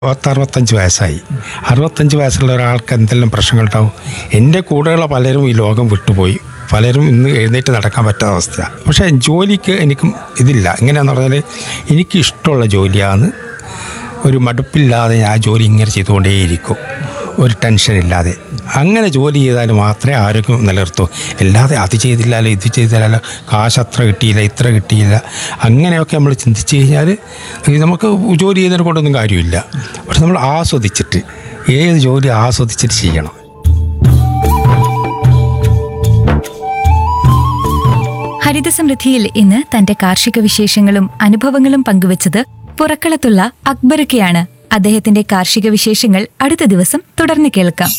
പത്ത് അറുപത്തഞ്ച് വയസ്സായി അറുപത്തഞ്ച് വയസ്സുള്ള ഒരാൾക്ക് എന്തെല്ലാം പ്രശ്നങ്ങളുണ്ടാവും എൻ്റെ കൂടെയുള്ള പലരും ഈ ലോകം വിട്ടുപോയി പലരും ഇന്ന് എഴുന്നേറ്റ് നടക്കാൻ പറ്റാത്ത അവസ്ഥ പക്ഷേ ജോലിക്ക് എനിക്കും ഇതില്ല എങ്ങനെയാണെന്ന് പറഞ്ഞാൽ എനിക്ക് ഇഷ്ടമുള്ള ജോലിയാണ് ഒരു മടുപ്പില്ലാതെ ഞാൻ ആ ജോലി ഇങ്ങനെ ചെയ്തുകൊണ്ടേയിരിക്കും ഒരു ടെൻഷൻ ഇല്ലാതെ അങ്ങനെ ജോലി ചെയ്താൽ മാത്രമേ ആരോഗ്യം നിലനിർത്തൂ അല്ലാതെ അത് ചെയ്തില്ലല്ലോ ഇത് ചെയ്തില്ലല്ലോ കാശ് അത്ര കിട്ടിയില്ല ഇത്ര കിട്ടിയില്ല അങ്ങനെയൊക്കെ നമ്മൾ ചിന്തിച്ച് കഴിഞ്ഞാൽ ഈ നമുക്ക് ജോലി ചെയ്യുന്നതിനെ കൊണ്ടൊന്നും കാര്യമില്ല പക്ഷെ നമ്മൾ ആസ്വദിച്ചിട്ട് ഏത് ജോലി ആസ്വദിച്ചിട്ട് ചെയ്യണം ഹരിതസമൃദ്ധിയിൽ ഇന്ന് തന്റെ കാർഷിക വിശേഷങ്ങളും അനുഭവങ്ങളും പങ്കുവച്ചത് പുറക്കളത്തുള്ള അക്ബറക്കയാണ് അദ്ദേഹത്തിന്റെ കാർഷിക വിശേഷങ്ങൾ അടുത്ത ദിവസം തുടർന്ന് കേൾക്കാം